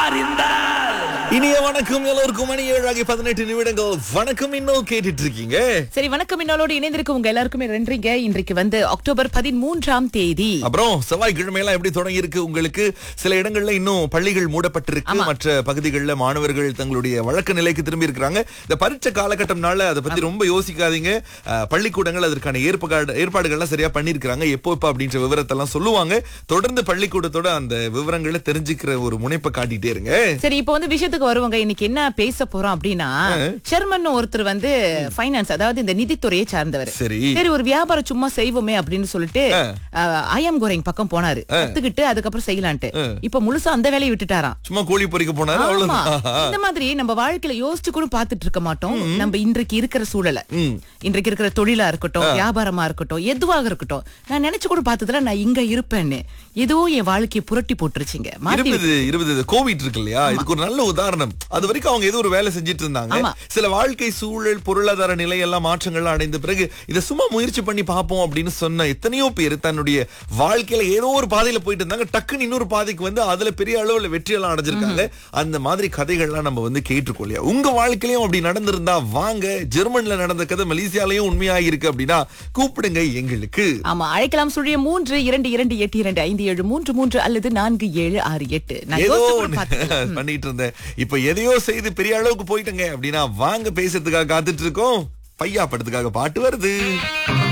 அறிந்தால் இனிய வணக்கம் எல்லோருக்கும் மணி ஏழு ஆகிய பதினெட்டு நிமிடங்கள் வணக்கம் இன்னும் கேட்டுட்டு இருக்கீங்க சரி வணக்கம் இன்னோடு இணைந்திருக்கும் உங்க எல்லாருக்குமே நன்றிங்க இன்றைக்கு வந்து அக்டோபர் பதிமூன்றாம் தேதி அப்புறம் செவ்வாய்க்கிழமை எல்லாம் எப்படி தொடங்கி இருக்கு உங்களுக்கு சில இடங்கள்ல இன்னும் பள்ளிகள் மூடப்பட்டிருக்கு மற்ற பகுதிகளில் மாணவர்கள் தங்களுடைய வழக்க நிலைக்கு திரும்பி இருக்கிறாங்க இந்த பரீட்சை காலகட்டம்னால அதை பத்தி ரொம்ப யோசிக்காதீங்க அஹ், பள்ளிக்கூடங்கள் அதற்கான ஏற்பாடு ஏற்பாடுகள்லாம் சரியா பண்ணிருக்காங்க எப்போ எப்ப அப்படின்ற விவரத்தெல்லாம் சொல்லுவாங்க தொடர்ந்து பள்ளிக்கூடத்தோட அந்த விவரங்களை தெரிஞ்சுக்கிற ஒரு முனைப்பை காட்டிட்டே இருங்க சரி இப்போ வந்து விஷயத்துக்கு வருவாங்க இன்னைக்கு என்ன பேச போறோம் அப்படின்னா ஷெர்மன் ஒருத்தர் வந்து ஃபைனான்ஸ் அதாவது இந்த நிதித்துறையை சார்ந்தவர் சரி சரி ஒரு வியாபாரம் சும்மா செய்வோமே அப்படின்னு சொல்லிட்டு ஐஎம் கோரிங் பக்கம் போனாரு கத்துக்கிட்டு அதுக்கப்புறம் செய்யலான்ட்டு இப்ப முழுசா அந்த வேலையை விட்டுட்டாராம் சும்மா கோழி பொறிக்க போனாரு ஆமா. அவ்வளவுதான் இந்த மாதிரி நம்ம வாழ்க்கையில யோசிச்சு கூட பாத்துட்டு இருக்க மாட்டோம் நம்ம இன்றைக்கு இருக்கிற சூழலை இன்றைக்கு இருக்கிற தொழிலா இருக்கட்டும் வியாபாரமா இருக்கட்டும் எதுவாக இருக்கட்டும் நான் நினைச்சு கூட பார்த்ததுல நான் இங்க இருப்பேன்னு ஏதோ என் வாழ்க்கையை புரட்டி போட்டுருச்சுங்க மாத்தி இருபது இருபது கோவிட் இருக்கு இல்லையா இதுக்கு ஒரு நல்ல உதாரணம் அது வரைக்கும் அவங்க ஏதோ ஒரு வேலை செஞ்சுட்டு இருந்தாங்க ஆமா. சில வாழ்க்கை சூழல் பொருளாதார நிலை எல்லாம் மாற்றங்கள்லாம் அடைந்த பிறகு இதை சும்மா முயற்சி பண்ணி பார்ப்போம் அப்படின்னு சொன்ன எத்தனையோ பேர் தன்னுடைய வாழ்க்கையில ஏதோ ஒரு பாதையில போயிட்டு இருந்தாங்க டக்குன்னு இன்னொரு பாதைக்கு வந்து அதுல பெரிய அளவுல வெற்றி எல்லாம் அடைஞ்சிருக்காங்க அந்த மாதிரி கதைகள்லாம் நம்ம வந்து கேட்டிருக்கோம் இல்லையா உங்க வாழ்க்கையிலயும் அப்படி நடந்திருந்தா வாங்க ஜெர்மன்ல நடந்த கதை மலேசியாலயும் உண்மையாக இருக்கு அப்படின்னா கூப்பிடுங்க எங்களுக்கு ஆமா அழைக்கலாம் சுழிய மூன்று இரண்டு இரண்டு எட்டு இரண்டு ஐந்து ஏழு மூன்று மூன்று அல்லது நான்கு ஏழு ஆறு எட்டு நான் ஏதோ யோசிச்சு கூட ஒண்ணு பார்த்ததில்ல. பண்ணிட்டு இருந்தேன் இப்ப எதையோ செய்து பெரிய அளவுக்கு போயிட்டங்க அப்படின்னா வாங்க பேசுறதுக்காக காத்துட்டு இருக்கோம் பையா படத்துக்காக பாட்டு வருது